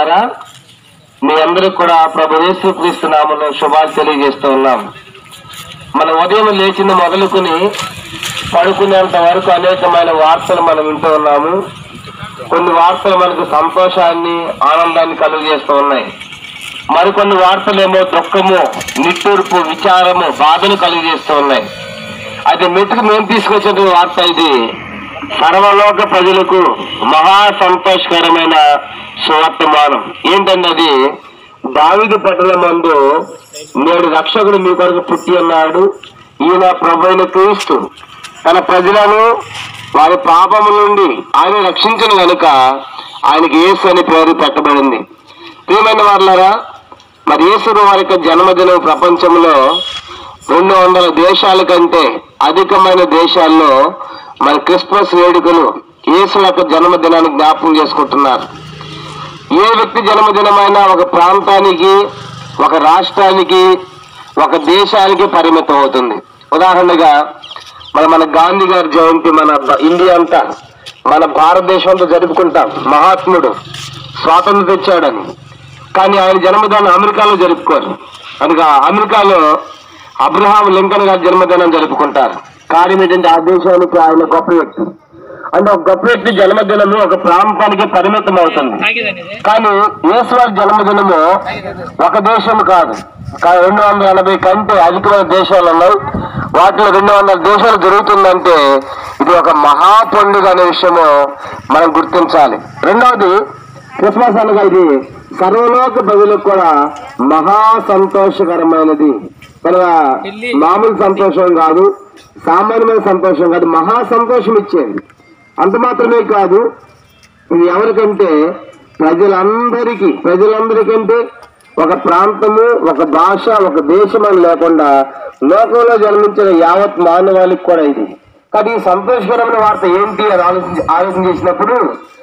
పిల్లలారా మీ అందరికి కూడా ప్రభు యేసు క్రీస్తు నామంలో శుభాలు తెలియజేస్తూ ఉన్నాం మన ఉదయం లేచింది మొదలుకొని పడుకునేంత వరకు అనేకమైన వార్తలు మనం వింటూ ఉన్నాము కొన్ని వార్తలు మనకు సంతోషాన్ని ఆనందాన్ని కలుగజేస్తూ ఉన్నాయి మరికొన్ని వార్తలేమో దుఃఖము నిట్టూర్పు విచారము బాధను కలుగజేస్తూ ఉన్నాయి అయితే మెట్టుకు మేము తీసుకొచ్చిన వార్త ఇది సర్వలోక ప్రజలకు మహా సంతోషకరమైన సువర్తమానం ఏంటంటే అది దావిది పట్టణ మందు నేడు రక్షకుడు మీ కొరకు పుట్టి ఉన్నాడు ఈయన ప్రభు అయిన క్రీస్తు తన ప్రజలను వారి పాపము నుండి ఆయన రక్షించిన గనుక ఆయనకి యేసు అని పేరు పెట్టబడింది ప్రియమైన వాళ్ళారా మరి యేసుడు వారి యొక్క జన్మదినం ప్రపంచంలో రెండు వందల దేశాల కంటే అధికమైన దేశాల్లో మన క్రిస్మస్ వేడుకలు యేసు యొక్క జన్మదినాన్ని జ్ఞాపకం చేసుకుంటున్నారు ఏ వ్యక్తి జన్మదినమైనా ఒక ప్రాంతానికి ఒక రాష్ట్రానికి ఒక దేశానికి పరిమితం అవుతుంది ఉదాహరణగా మన మన గాంధీ గారి జయంతి మన బ- ఇండియా అంతా మన భారతదేశం అంతా జరుపుకుంటాం మహాత్ముడు స్వాతంత్రం తెచ్చాడని కానీ ఆయన జన్మదినం అమెరికాలో జరుపుకోరు కనుక అమెరికాలో అబ్రహాం లింకన్ గారి జన్మదినం జరుపుకుంటారు కారణం ఏంటంటే ఆ దేశానికి ఆయన గొప్ప వ్యక్తి అంటే ఒక గొప్ప వ్యక్తి జన్మదినము ఒక ప్రాంతానికి పరిమితం అవుతుంది కానీ యేసువారి జన్మదినము ఒక దేశం కాదు కా- రెండు వందల ఎనభై కంటే అధికమైన దేశాలు ఉన్నాయి వాటిలో రెండు వందల దేశాలు జరుగుతుందంటే ఇది ఒక మహా పండుగ అనే విషయము మనం గుర్తించాలి రెండవది క్రిస్మస్ అనగా ఇది సర్వలోక ప్రజలకు కూడా మహా సంతోషకరమైనది కనుక మామూలు సంతోషం కాదు సామాన్యమైన సంతోషం కాదు మహా సంతోషం ఇచ్చేది అంత మాత్రమే కాదు ఇది ఎవరికంటే ప్రజలందరికీ ప్రజలందరికంటే ఒక ప్రాంతము ఒక భాష ఒక దేశం అని లేకుండా లోకంలో జన్మించిన యావత్ మానవాళికి కూడా ఇది కానీ ఈ సంతోషకరమైన వార్త ఏంటి అని ఆలోచించి ఆలోచన చేసినప్పుడు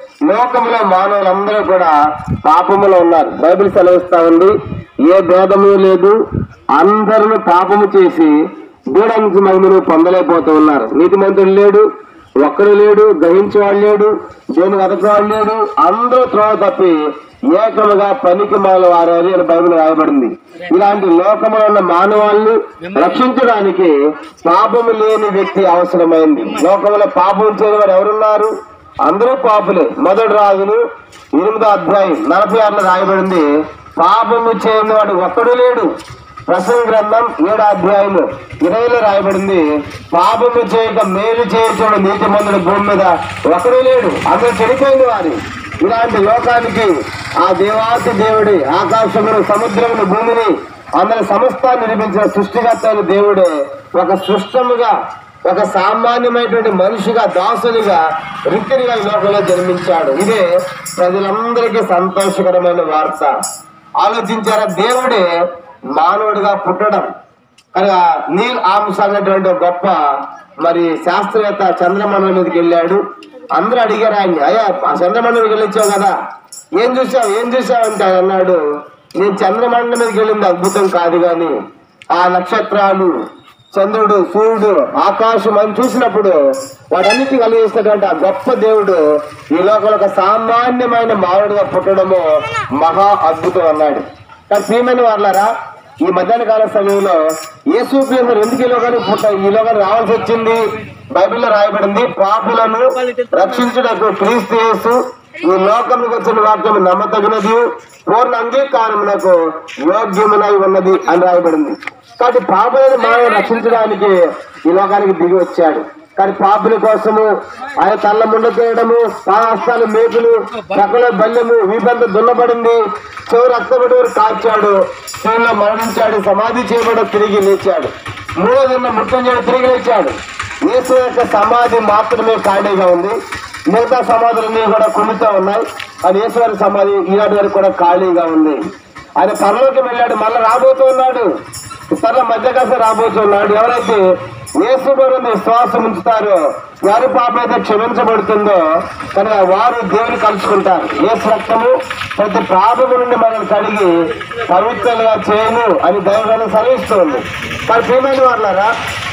లోకంలో మానవులందరూ కూడా పాపములో ఉన్నారు బైబిల్ సెలవిస్తా ఉంది ఏ భేదము లేదు అందరూ పాపము చేసి దేవుడానికి మహిమను పొందలేకపోతూ ఉన్నారు నీతిమంతుడు లేడు ఒక్కడు లేడు గ్రహించేవాడు లేడు దేని వెతకవాడు లేడు అందరూ త్రోవ తప్పి ఏకముగా పనికి మాల వారాలి అని బైబిల్ రాయబడింది ఇలాంటి లోకంలో ఉన్న మానవాళ్ళని రక్షించడానికి పాపము లేని వ్యక్తి అవసరమైంది లోకంలో పాపం చేయని వారు ఎవరున్నారు అందరూ పాపులే మొదటి రాజులు ఎనిమిదో అధ్యాయం నలభై ఆరులో రాయబడింది పాపము చేయని వాడు ఒక్కడు లేడు ప్రసంగ గ్రంథం ఏడో అధ్యాయము ఇరవైలో రాయబడింది పాపము చేయక మేలు చేయటోడు నీతి మందుడు భూమి మీద ఒకడు లేడు అందరూ చెడిపోయింది వారి ఇలాంటి లోకానికి ఆ దేవాతి దేవుడి ఆకాశమును సముద్రమును భూమిని అందరి సమస్తాన్ని నిర్మించిన సృష్టికర్త అయిన దేవుడే ఒక సృష్టముగా ఒక సామాన్యమైనటువంటి మనిషిగా దాసునిగా రిక్తినిగా ఈ లోకంలో జన్మించాడు ఇదే ప్రజలందరికీ సంతోషకరమైన వార్త ఆలోచించారా దేవుడే మానవుడిగా పుట్టడం కనుక నీల్ ఆమ్స్ అనేటువంటి ఒక గొప్ప మరి శాస్త్రవేత్త చంద్రమండలం మీదకి వెళ్ళాడు అందరూ అడిగారు ఆయన్ని అయ్యా ఆ చంద్రమండలికి వెళ్ళొచ్చావు కదా ఏం చూసావు ఏం చూసావు అంటే ఆయన అన్నాడు నేను చంద్రమండలం మీదకి వెళ్ళింది అద్భుతం కాదు కానీ ఆ నక్షత్రాలు చంద్రుడు సూర్యుడు ఆకాశం అని చూసినప్పుడు వాటన్నిటి కలిగిస్తున్నటువంటి ఆ గొప్ప దేవుడు ఈ లోకంలో ఒక సామాన్యమైన మానవుడిగా పుట్టడము మహా అద్భుతం అన్నాడు కానీ ప్రియమైన వాళ్ళారా ఈ మధ్యాహ్న కాల సమయంలో యేసు ప్రియమరు ఎందుకు ఈ లోకానికి పుట్ట ఈ లోకానికి రావాల్సి వచ్చింది బైబిల్లో రాయబడింది పాపులను రక్షించుటకు క్రీస్తు యేసు ఈ లోకంలోకి వచ్చిన వాక్యం నమ్మతగినది పూర్ణ అంగీకారమునకు యోగ్యమునై ఉన్నది అని రాయబడింది కాబట్టి పాపులను మనం రక్షించడానికి ఈ లోకానికి దిగి వచ్చాడు కానీ పాపుల కోసము ఆయన తల్ల ముండ చేయడము పాస్తాలు మేకులు సకల బల్లెము వీపంత దున్నబడింది చెవు రక్తపడి వరకు కాల్చాడు చెవులో మరణించాడు సమాధి చేయబడి తిరిగి లేచాడు మూడో దిన మృత్యం చేయడం తిరిగి లేచాడు యేసు యొక్క సమాధి మాత్రమే ఖాళీగా ఉంది మిగతా సమాధులన్నీ కూడా కుమితో ఉన్నాయి కానీ యేసువారి సమాధి ఈనాటి వరకు కూడా ఖాళీగా ఉంది ఆయన పరలోకి వెళ్ళాడు మళ్ళీ రాబోతూ ఉన్నాడు త్వరలో మధ్యకాశ రాబోతున్నాడు ఎవరైతే యేసు మీద విశ్వాసం ఉంచుతారో వారి పాప అయితే క్షమించబడుతుందో కనుక వారు దేవుని కలుసుకుంటారు యేసు రక్తము ప్రతి పాపము నుండి మనం కడిగి పవిత్రంగా చేయను అని దైవం సెలవిస్తుంది కానీ ప్రియమైన వాళ్ళారా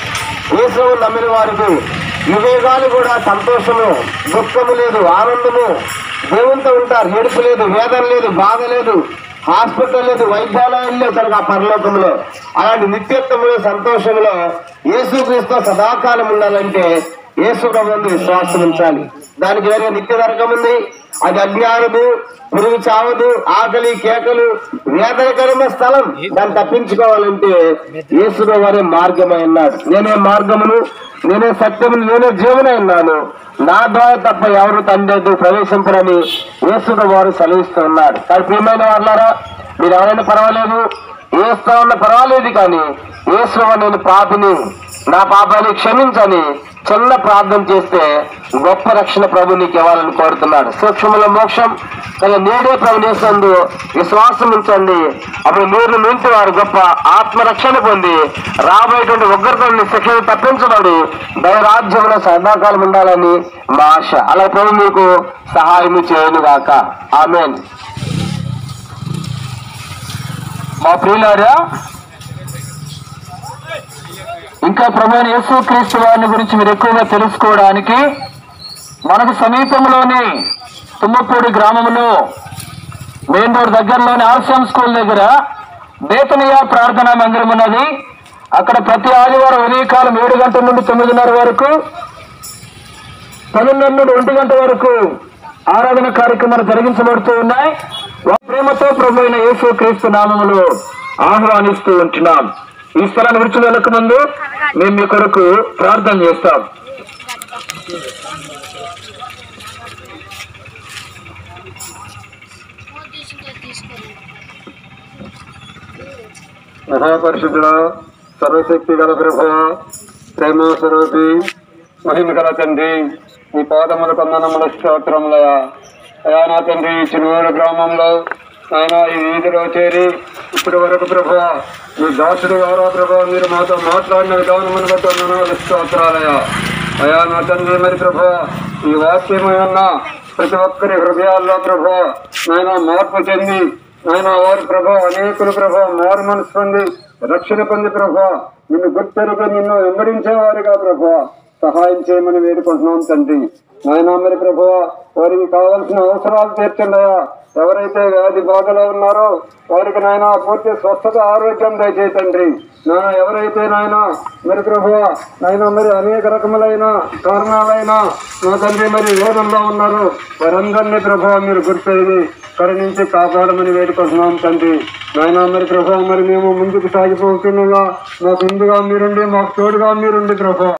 యేసును నమ్మిన వారికి వివేకాలు కూడా సంతోషము దుఃఖము లేదు ఆనందము దేవునితో ఉంటారు ఏడుపు లేదు వేదన లేదు బాధ లేదు హాస్పిటల్ లేదు వైద్యాలయం లేవు కనుక ఆ పరలోకంలో అలాంటి నిత్యత్వంలో సంతోషంలో యేసుక్రీస్తు సదాకాలం ఉండాలంటే యేసు ప్రభువుని విశ్వాసం ఉంచాలి దానికి వేరే నిత్య నరకం ఉంది అది అజ్ఞానము పురుగు చావదు ఆకలి కేకలు వేదనకరమైన స్థలం దాన్ని తప్పించుకోవాలంటే యేసు వారే మార్గమై ఉన్నాడు నేనే మార్గమును నేనే సత్యమును నేనే జీవనై ఉన్నాను నా ద్వారా తప్ప ఎవరు తండ్రి ప్రవేశించరని యేసుడు వారు సెలవిస్తూ ఉన్నాడు కానీ ప్రియమైన వాళ్ళారా మీరు ఎవరైనా పర్వాలేదు ఏస్తా ఉన్న పర్వాలేదు కానీ యేసు నేను పాపిని నా పాపాన్ని క్షమించని చిన్న ప్రార్థన చేస్తే గొప్ప రక్షణ ప్రభు నీకు ఇవ్వాలని కోరుతున్నాడు సూక్ష్మల మోక్షం కానీ నేడే ప్రభు చేస్తుంది విశ్వాసం ఉంచండి అప్పుడు మీరు మించి వారు గొప్ప ఆత్మరక్షణ పొంది రాబోయేటువంటి ఉగ్రతని శిక్షణ తప్పించబడి దైవరాజ్యంలో సదాకాలం ఉండాలని మా ఆశ అలా ప్రభు మీకు సహాయం చేయను గాక ఆమెన్ మా ప్రియులారా ఇంకా ప్రభు యేసు క్రీస్తు వారిని గురించి మీరు ఎక్కువగా తెలుసుకోవడానికి మనకు సమీపంలోని తుమ్మపూడి గ్రామంలో మెయిన్ రోడ్ దగ్గరలోని ఆర్సిఎం స్కూల్ దగ్గర బేతనియా ప్రార్థనా మందిరం ఉన్నది అక్కడ ప్రతి ఆదివారం ఉదయకాలం ఏడు గంటల నుండి తొమ్మిదిన్నర వరకు పన్నెండు నుండి ఒంటి గంట వరకు ఆరాధన కార్యక్రమాలు జరిగించబడుతూ ఉన్నాయి వా- ప్రేమతో ప్రభు అయిన యేసు క్రీస్తు నామములో ఆహ్వానిస్తూ ఉంటున్నాం ఈ స్థలాన్ని విడిచి వెళ్ళక ముందు మేము మీ కొరకు ప్రార్థన చేస్తాం మహాపరిశుద్ధుడ సర్వశక్తి గల ప్రభు ప్రేమ స్వరూపి మహిమ గల తండ్రి నీ పాదముల కొందనముల స్తోత్రములయ అయా నా తండ్రి చిరువూరు గ్రామంలో ఆయన ఈ వీధిలో చేరి ఇప్పటి వరకు ప్రభు మీ దాసుడు ఎవరో ప్రభు మీరు మాతో మాట్లాడిన విధానమును బట్టి వందనాలు స్తోత్రాలయ అయా నా తండ్రి మరి ప్రభు ఈ వాక్యము ఉన్న ప్రతి ఒక్కరి హృదయాల్లో ప్రభు నాయన మార్పు చెంది నాయన వారు ప్రభా అనేకులు ప్రభా మారు మనసు పొంది రక్షణ పొంది ప్రభా నిన్ను గుర్తెరుగా నిన్ను వెంబడించేవారుగా ప్రభా సహాయం చేయమని వేడుకుంటున్నాం తండ్రి నాయన మరి ప్రభా వారికి కావాల్సిన అవసరాలు తీర్చండియా ఎవరైతే వ్యాధి బాధలో ఉన్నారో వారికి నాయన పూర్తి స్వస్థత ఆరోగ్యం దయచేయి తండ్రి నాయన ఎవరైతే నాయన మరి ప్రభు నాయన మరి అనేక రకములైన కారణాలైన నా తండ్రి మరి వేదంలో ఉన్నారు వారందరినీ ప్రభు మీరు గుర్తెరిగి కరుణించి కాపాడమని వేడుకుంటున్నాం తండ్రి నాయన మరి ప్రభు మరి మేము ముందుకు సాగిపోతుండగా మాకు ముందుగా మీరుండి మాకు తోడుగా మీరుండి ప్రభు